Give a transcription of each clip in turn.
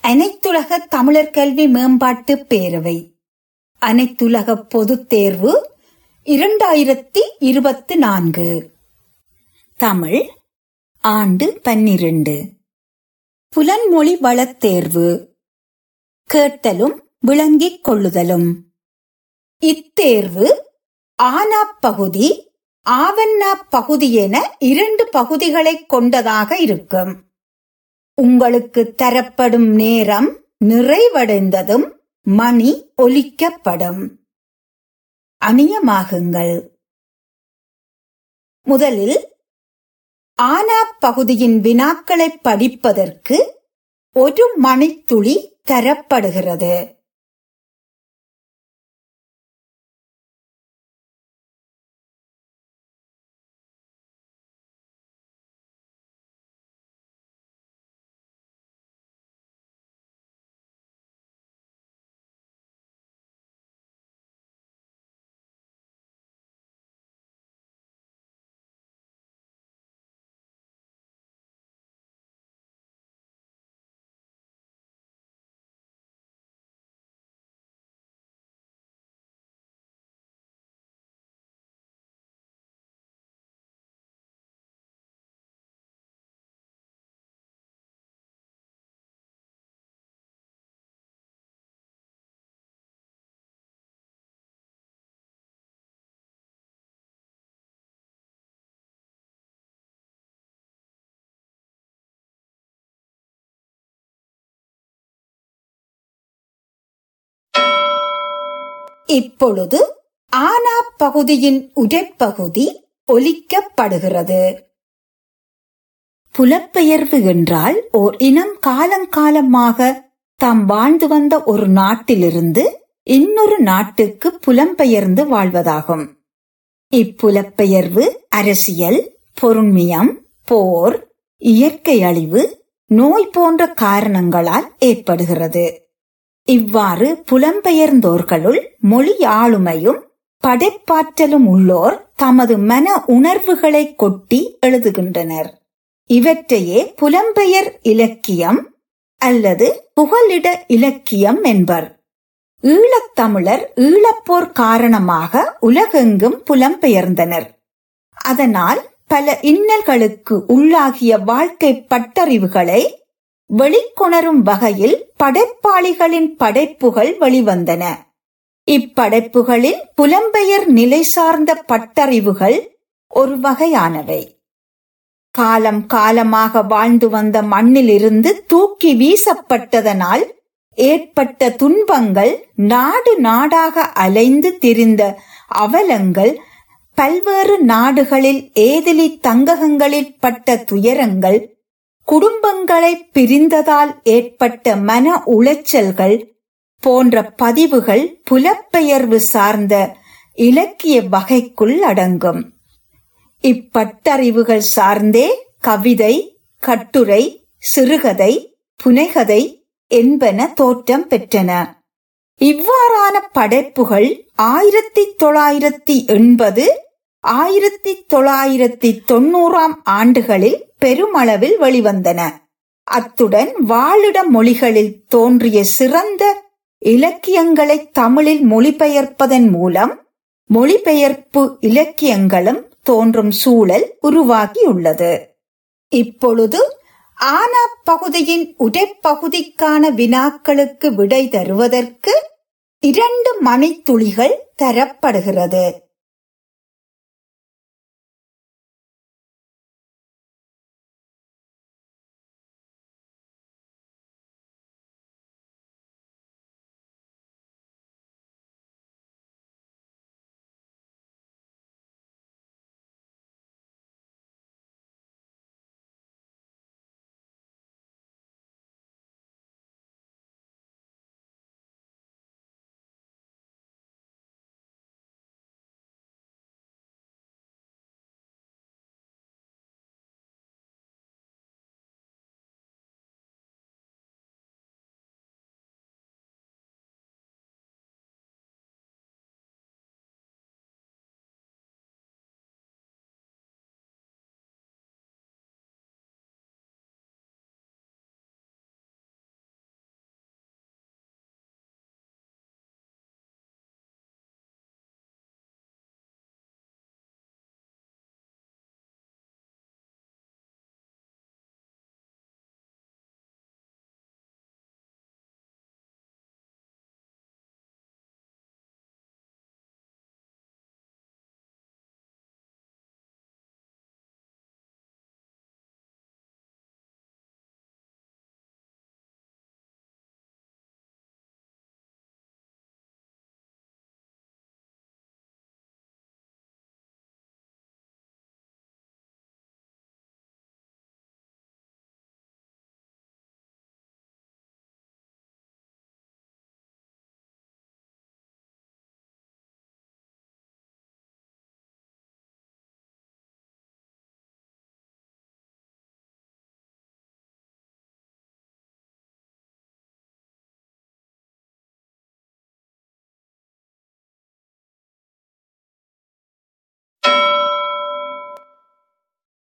அனைத்துலக தமிழர் கல்வி மேம்பாட்டு பேரவை அனைத்துலக பொதுத் தேர்வு இரண்டாயிரத்தி இருபத்தி நான்கு தமிழ் ஆண்டு பன்னிரண்டு புலன்மொழி வளத் தேர்வு கேட்டலும் விளங்கிக் கொள்ளுதலும் இத்தேர்வு ஆனா பகுதி ஆவண்ணா பகுதி என இரண்டு பகுதிகளைக் கொண்டதாக இருக்கும் உங்களுக்கு தரப்படும் நேரம் நிறைவடைந்ததும் மணி ஒலிக்கப்படும் அணியமாகுங்கள் முதலில் ஆனா பகுதியின் வினாக்களை படிப்பதற்கு ஒரு மணித்துளி தரப்படுகிறது இப்பொழுது ஆனா பகுதியின் உரைப்பகுதி ஒலிக்கப்படுகிறது புலப்பெயர்வு என்றால் ஓர் இனம் காலங்காலமாக தாம் வாழ்ந்து வந்த ஒரு நாட்டிலிருந்து இன்னொரு நாட்டுக்கு புலம்பெயர்ந்து வாழ்வதாகும் இப்புலப்பெயர்வு அரசியல் பொருண்மியம் போர் இயற்கை அழிவு நோய் போன்ற காரணங்களால் ஏற்படுகிறது இவ்வாறு புலம்பெயர்ந்தோர்களுள் மொழி ஆளுமையும் படைப்பாற்றலும் உள்ளோர் தமது மன உணர்வுகளை கொட்டி எழுதுகின்றனர் இவற்றையே புலம்பெயர் இலக்கியம் அல்லது புகலிட இலக்கியம் என்பர் ஈழத்தமிழர் ஈழப்போர் காரணமாக உலகெங்கும் புலம்பெயர்ந்தனர் அதனால் பல இன்னல்களுக்கு உள்ளாகிய வாழ்க்கை பட்டறிவுகளை வெளிக்கொணரும் வகையில் படைப்பாளிகளின் படைப்புகள் வெளிவந்தன இப்படைப்புகளில் புலம்பெயர் நிலை சார்ந்த பட்டறிவுகள் ஒரு வகையானவை காலம் காலமாக வாழ்ந்து வந்த மண்ணிலிருந்து தூக்கி வீசப்பட்டதனால் ஏற்பட்ட துன்பங்கள் நாடு நாடாக அலைந்து திரிந்த அவலங்கள் பல்வேறு நாடுகளில் ஏதிலி தங்ககங்களில் பட்ட துயரங்கள் குடும்பங்களை பிரிந்ததால் ஏற்பட்ட மன உளைச்சல்கள் போன்ற பதிவுகள் புலப்பெயர்வு சார்ந்த இலக்கிய வகைக்குள் அடங்கும் இப்பட்டறிவுகள் சார்ந்தே கவிதை கட்டுரை சிறுகதை புனைகதை என்பன தோற்றம் பெற்றன இவ்வாறான படைப்புகள் ஆயிரத்தி தொள்ளாயிரத்தி எண்பது ஆயிரத்தி தொள்ளாயிரத்தி தொன்னூறாம் ஆண்டுகளில் பெருமளவில் வெளிவந்தன அத்துடன் வாழிட மொழிகளில் தோன்றிய சிறந்த இலக்கியங்களை தமிழில் மொழிபெயர்ப்பதன் மூலம் மொழிபெயர்ப்பு இலக்கியங்களும் தோன்றும் சூழல் உருவாகியுள்ளது இப்பொழுது ஆனா பகுதியின் உடைப்பகுதிக்கான வினாக்களுக்கு விடை தருவதற்கு இரண்டு மணித்துளிகள் தரப்படுகிறது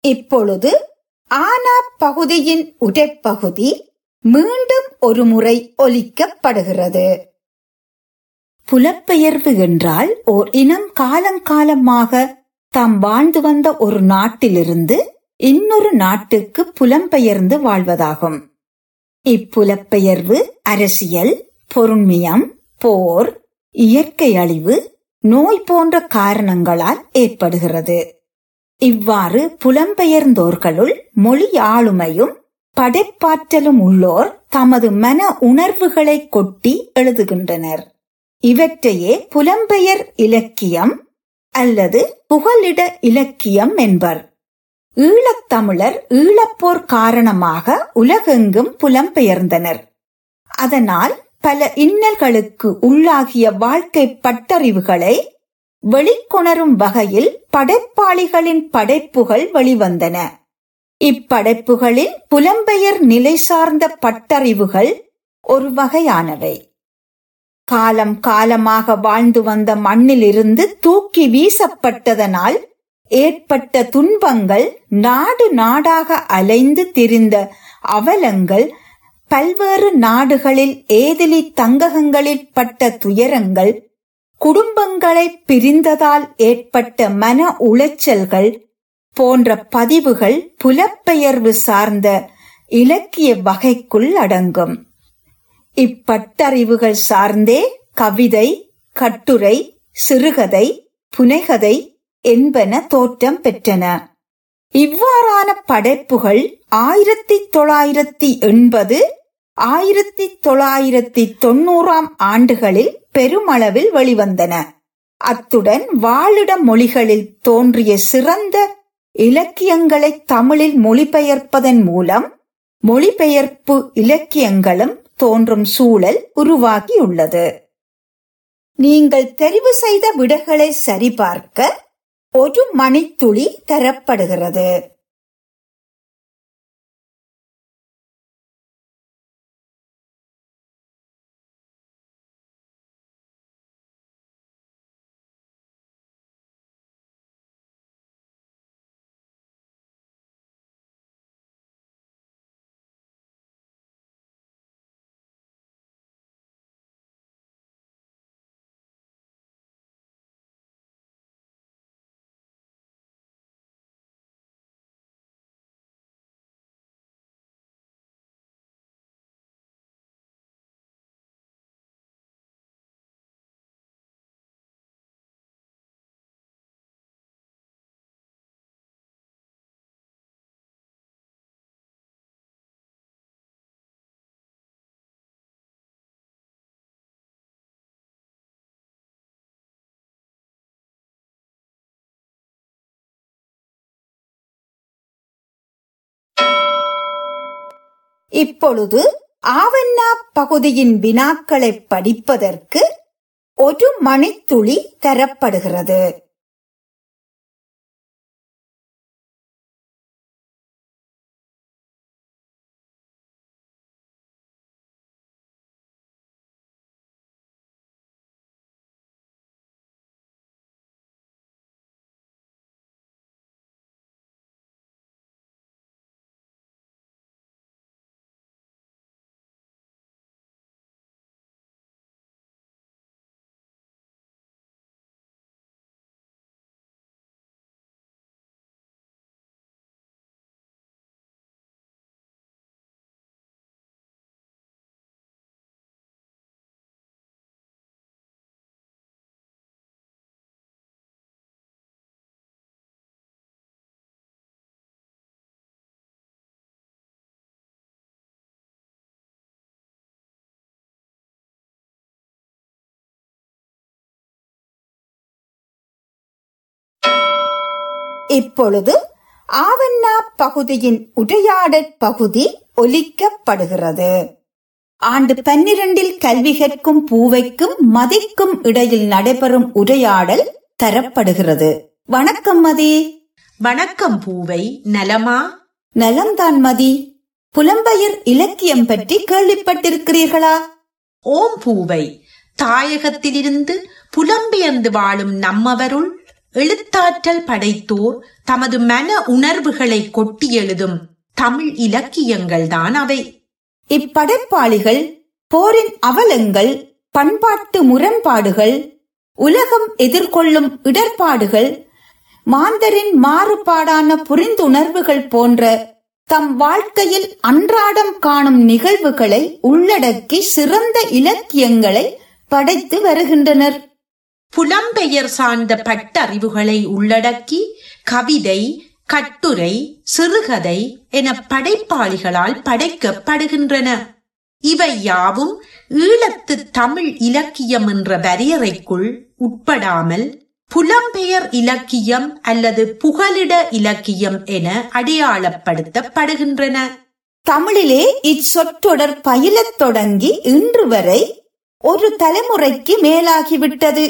இப்பொழுது ஆனா பகுதியின் உடைப்பகுதி மீண்டும் ஒரு முறை ஒலிக்கப்படுகிறது புலப்பெயர்வு என்றால் ஓர் இனம் காலங்காலமாக தாம் வாழ்ந்து வந்த ஒரு நாட்டிலிருந்து இன்னொரு நாட்டுக்கு புலம்பெயர்ந்து வாழ்வதாகும் இப்புலப்பெயர்வு அரசியல் பொருண்மியம் போர் இயற்கை அழிவு நோய் போன்ற காரணங்களால் ஏற்படுகிறது இவ்வாறு புலம்பெயர்ந்தோர்களுள் மொழி ஆளுமையும் படைப்பாற்றலும் உள்ளோர் தமது மன உணர்வுகளை கொட்டி எழுதுகின்றனர் இவற்றையே புலம்பெயர் இலக்கியம் அல்லது புகலிட இலக்கியம் என்பர் ஈழத்தமிழர் ஈழப்போர் காரணமாக உலகெங்கும் புலம்பெயர்ந்தனர் அதனால் பல இன்னல்களுக்கு உள்ளாகிய வாழ்க்கை பட்டறிவுகளை வெளிக்கொணரும் வகையில் படைப்பாளிகளின் படைப்புகள் வெளிவந்தன இப்படைப்புகளில் புலம்பெயர் நிலை சார்ந்த பட்டறிவுகள் ஒரு வகையானவை காலம் காலமாக வாழ்ந்து வந்த மண்ணிலிருந்து தூக்கி வீசப்பட்டதனால் ஏற்பட்ட துன்பங்கள் நாடு நாடாக அலைந்து திரிந்த அவலங்கள் பல்வேறு நாடுகளில் ஏதிலி தங்ககங்களில் பட்ட துயரங்கள் குடும்பங்களை பிரிந்ததால் ஏற்பட்ட மன உளைச்சல்கள் போன்ற பதிவுகள் புலப்பெயர்வு சார்ந்த இலக்கிய வகைக்குள் அடங்கும் இப்பட்டறிவுகள் சார்ந்தே கவிதை கட்டுரை சிறுகதை புனைகதை என்பன தோற்றம் பெற்றன இவ்வாறான படைப்புகள் ஆயிரத்தி தொள்ளாயிரத்தி எண்பது ஆயிரத்தி தொள்ளாயிரத்தி தொன்னூறாம் ஆண்டுகளில் பெருமளவில் வெளிவந்தன அத்துடன் வாழிட மொழிகளில் தோன்றிய சிறந்த இலக்கியங்களை தமிழில் மொழிபெயர்ப்பதன் மூலம் மொழிபெயர்ப்பு இலக்கியங்களும் தோன்றும் சூழல் உருவாகியுள்ளது நீங்கள் தெரிவு செய்த விடைகளை சரிபார்க்க ஒரு மணித்துளி தரப்படுகிறது இப்பொழுது ஆவண்ணா பகுதியின் வினாக்களை படிப்பதற்கு ஒரு மணித்துளி தரப்படுகிறது இப்பொழுது ஆவண்ணா பகுதியின் உரையாடல் பகுதி ஒலிக்கப்படுகிறது ஆண்டு பன்னிரண்டில் கல்வி கற்கும் பூவைக்கும் மதிக்கும் இடையில் நடைபெறும் உரையாடல் தரப்படுகிறது வணக்கம் மதி வணக்கம் பூவை நலமா நலம்தான் மதி புலம்பெயர் இலக்கியம் பற்றி கேள்விப்பட்டிருக்கிறீர்களா ஓம் பூவை தாயகத்திலிருந்து புலம்பெயர்ந்து வாழும் நம்மவருள் எழுத்தாற்றல் படைத்தோர் தமது மன உணர்வுகளை கொட்டி எழுதும் தமிழ் இலக்கியங்கள்தான் அவை இப்படைப்பாளிகள் போரின் அவலங்கள் பண்பாட்டு முரண்பாடுகள் உலகம் எதிர்கொள்ளும் இடர்பாடுகள் மாந்தரின் மாறுபாடான புரிந்துணர்வுகள் போன்ற தம் வாழ்க்கையில் அன்றாடம் காணும் நிகழ்வுகளை உள்ளடக்கி சிறந்த இலக்கியங்களை படைத்து வருகின்றனர் புலம்பெயர் சார்ந்த பட்டறிவுகளை உள்ளடக்கி கவிதை கட்டுரை சிறுகதை என படைப்பாளிகளால் படைக்கப்படுகின்றன இவை யாவும் ஈழத்து தமிழ் இலக்கியம் என்ற வரையறைக்குள் உட்படாமல் புலம்பெயர் இலக்கியம் அல்லது புகலிட இலக்கியம் என அடையாளப்படுத்தப்படுகின்றன தமிழிலே இச்சொற்றொடர் பயிலத் தொடங்கி இன்று வரை ஒரு தலைமுறைக்கு மேலாகிவிட்டது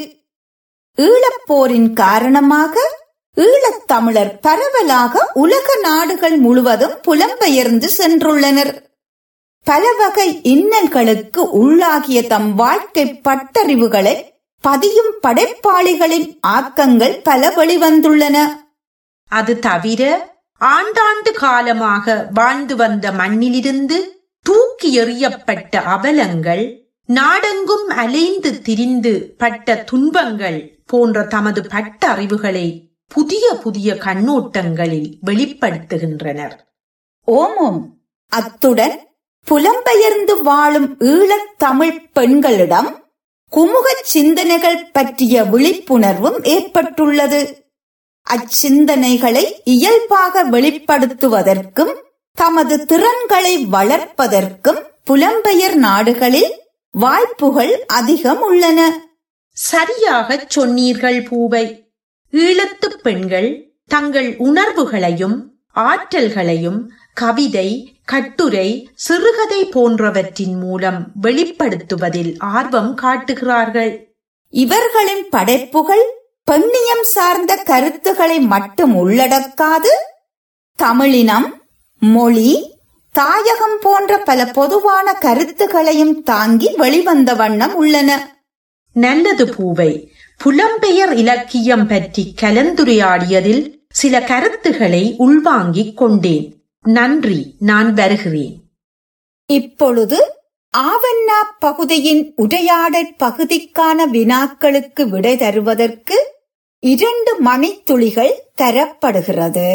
ஈழப்போரின் காரணமாக ஈழத்தமிழர் பரவலாக உலக நாடுகள் முழுவதும் புலம்பெயர்ந்து சென்றுள்ளனர் பல வகை இன்னல்களுக்கு உள்ளாகிய தம் வாழ்க்கை பட்டறிவுகளை பதியும் படைப்பாளிகளின் ஆக்கங்கள் பல வெளிவந்துள்ளன அது தவிர ஆண்டாண்டு காலமாக வாழ்ந்து வந்த மண்ணிலிருந்து தூக்கி எறியப்பட்ட அவலங்கள் நாடெங்கும் அலைந்து திரிந்து பட்ட துன்பங்கள் போன்ற தமது பட்ட அறிவுகளை புதிய புதிய கண்ணோட்டங்களில் வெளிப்படுத்துகின்றனர் ஓமோம் அத்துடன் புலம்பெயர்ந்து வாழும் ஈழத் தமிழ் பெண்களிடம் குமுக சிந்தனைகள் பற்றிய விழிப்புணர்வும் ஏற்பட்டுள்ளது அச்சிந்தனைகளை இயல்பாக வெளிப்படுத்துவதற்கும் தமது திறன்களை வளர்ப்பதற்கும் புலம்பெயர் நாடுகளில் வாய்ப்புகள் அதிகம் உள்ளன சரியாகச் சொன்னீர்கள் பூவை ஈழத்துப் பெண்கள் தங்கள் உணர்வுகளையும் ஆற்றல்களையும் கவிதை கட்டுரை சிறுகதை போன்றவற்றின் மூலம் வெளிப்படுத்துவதில் ஆர்வம் காட்டுகிறார்கள் இவர்களின் படைப்புகள் பெண்ணியம் சார்ந்த கருத்துக்களை மட்டும் உள்ளடக்காது தமிழினம் மொழி தாயகம் போன்ற பல பொதுவான கருத்துக்களையும் தாங்கி வெளிவந்த வண்ணம் உள்ளன நல்லது பூவை புலம்பெயர் இலக்கியம் பற்றி கலந்துரையாடியதில் சில கருத்துகளை உள்வாங்கிக் கொண்டேன் நன்றி நான் வருகிறேன் இப்பொழுது ஆவண்ணா பகுதியின் உரையாடற் பகுதிக்கான வினாக்களுக்கு விடை தருவதற்கு இரண்டு மணித்துளிகள் தரப்படுகிறது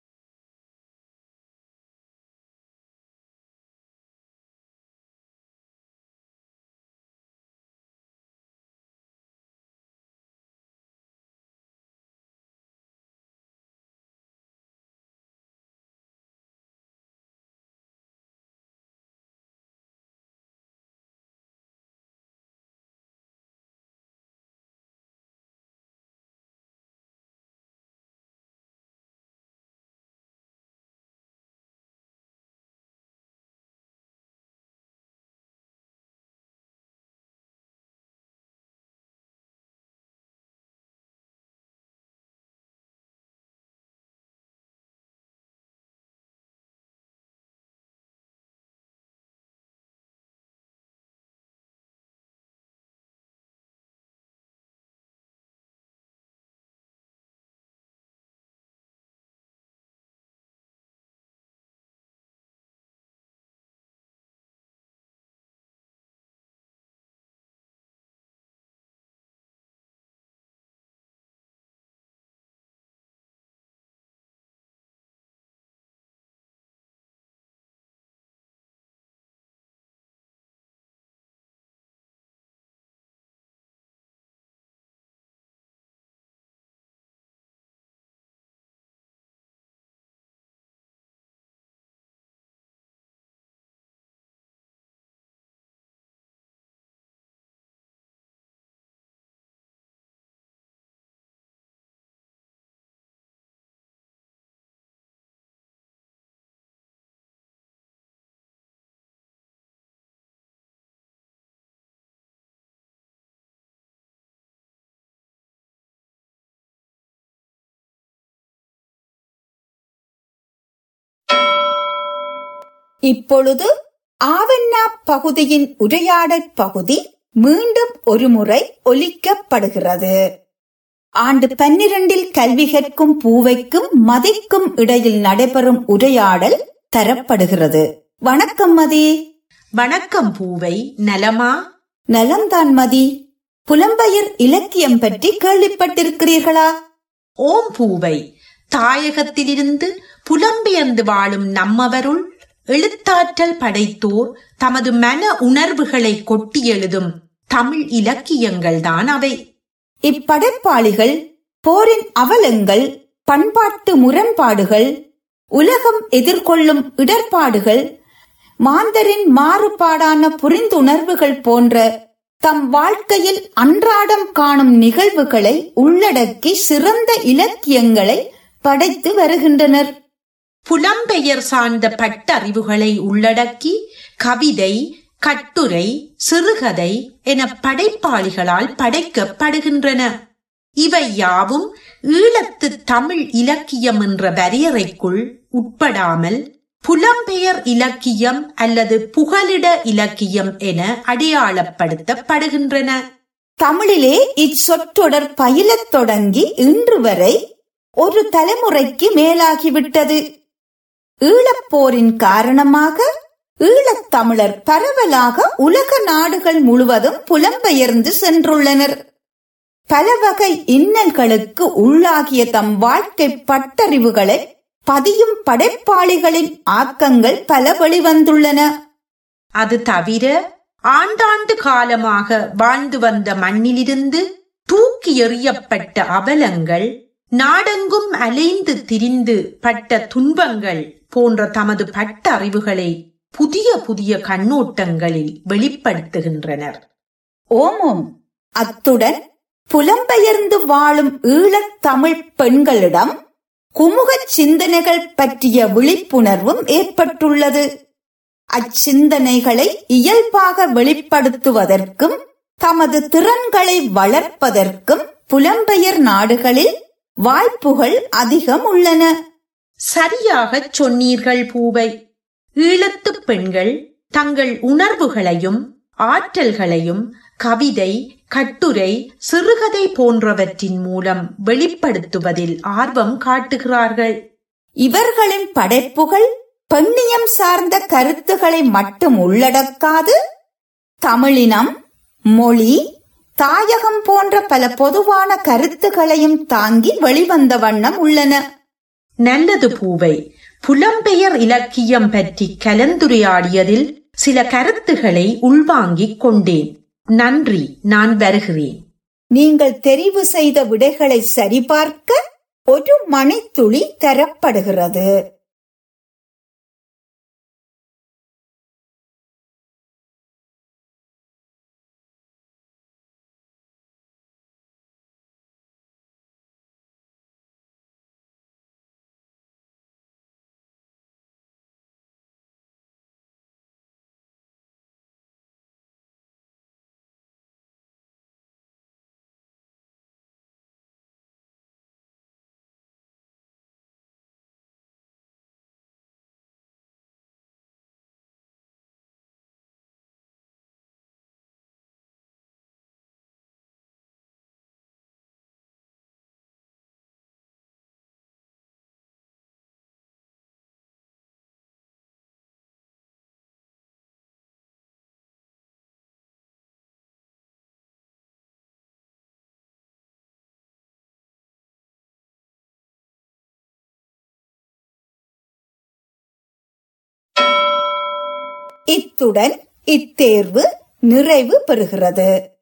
இப்பொழுது ஆவண்ணா பகுதியின் உரையாடற் பகுதி மீண்டும் ஒருமுறை ஒலிக்கப்படுகிறது ஆண்டு பன்னிரண்டில் கல்வி கற்கும் பூவைக்கும் மதிக்கும் இடையில் நடைபெறும் உரையாடல் தரப்படுகிறது வணக்கம் மதி வணக்கம் பூவை நலமா நலம்தான் மதி புலம்பெயர் இலக்கியம் பற்றி கேள்விப்பட்டிருக்கிறீர்களா ஓம் பூவை தாயகத்திலிருந்து புலம்பெயர்ந்து வாழும் நம்மவருள் எழுத்தாற்றல் படைத்தோர் தமது மன உணர்வுகளை கொட்டி எழுதும் தமிழ் இலக்கியங்கள்தான் அவை இப்படைப்பாளிகள் போரின் அவலங்கள் பண்பாட்டு முரண்பாடுகள் உலகம் எதிர்கொள்ளும் இடர்பாடுகள் மாந்தரின் மாறுபாடான புரிந்துணர்வுகள் போன்ற தம் வாழ்க்கையில் அன்றாடம் காணும் நிகழ்வுகளை உள்ளடக்கி சிறந்த இலக்கியங்களை படைத்து வருகின்றனர் புலம்பெயர் சார்ந்த பட்டறிவுகளை உள்ளடக்கி கவிதை கட்டுரை சிறுகதை என படைப்பாளிகளால் படைக்கப்படுகின்றன இவை யாவும் ஈழத்து தமிழ் இலக்கியம் என்ற வரையறைக்குள் உட்படாமல் புலம்பெயர் இலக்கியம் அல்லது புகலிட இலக்கியம் என அடையாளப்படுத்தப்படுகின்றன தமிழிலே இச்சொற்றொடர் பயிலத் தொடங்கி இன்று வரை ஒரு தலைமுறைக்கு மேலாகிவிட்டது ஈழப்போரின் காரணமாக ஈழத் தமிழர் பரவலாக உலக நாடுகள் முழுவதும் புலம்பெயர்ந்து சென்றுள்ளனர் பல வகை இன்னல்களுக்கு உள்ளாகிய தம் வாழ்க்கை பட்டறிவுகளை பதியும் படைப்பாளிகளின் ஆக்கங்கள் பல வெளிவந்துள்ளன அது தவிர ஆண்டாண்டு காலமாக வாழ்ந்து வந்த மண்ணிலிருந்து தூக்கி எறியப்பட்ட அவலங்கள் நாடெங்கும் அலைந்து திரிந்து பட்ட துன்பங்கள் போன்ற தமது பட்ட அறிவுகளை புதிய புதிய கண்ணோட்டங்களில் வெளிப்படுத்துகின்றனர் ஓமோம் அத்துடன் புலம்பெயர்ந்து வாழும் ஈழத் தமிழ் பெண்களிடம் குமுகச் சிந்தனைகள் பற்றிய விழிப்புணர்வும் ஏற்பட்டுள்ளது அச்சிந்தனைகளை இயல்பாக வெளிப்படுத்துவதற்கும் தமது திறன்களை வளர்ப்பதற்கும் புலம்பெயர் நாடுகளில் வாய்ப்புகள் அதிகம் உள்ளன சரியாகச் சொன்னீர்கள் பூவை ஈழத்துப் பெண்கள் தங்கள் உணர்வுகளையும் ஆற்றல்களையும் கவிதை கட்டுரை சிறுகதை போன்றவற்றின் மூலம் வெளிப்படுத்துவதில் ஆர்வம் காட்டுகிறார்கள் இவர்களின் படைப்புகள் பெண்ணியம் சார்ந்த கருத்துக்களை மட்டும் உள்ளடக்காது தமிழினம் மொழி தாயகம் போன்ற பல பொதுவான கருத்துகளையும் தாங்கி வெளிவந்த வண்ணம் உள்ளன நல்லது பூவை புலம்பெயர் இலக்கியம் பற்றி கலந்துரையாடியதில் சில கருத்துகளை உள்வாங்கிக் கொண்டேன் நன்றி நான் வருகிறேன் நீங்கள் தெரிவு செய்த விடைகளை சரிபார்க்க ஒரு மணித்துளி தரப்படுகிறது இத்துடன் இத்தேர்வு நிறைவு பெறுகிறது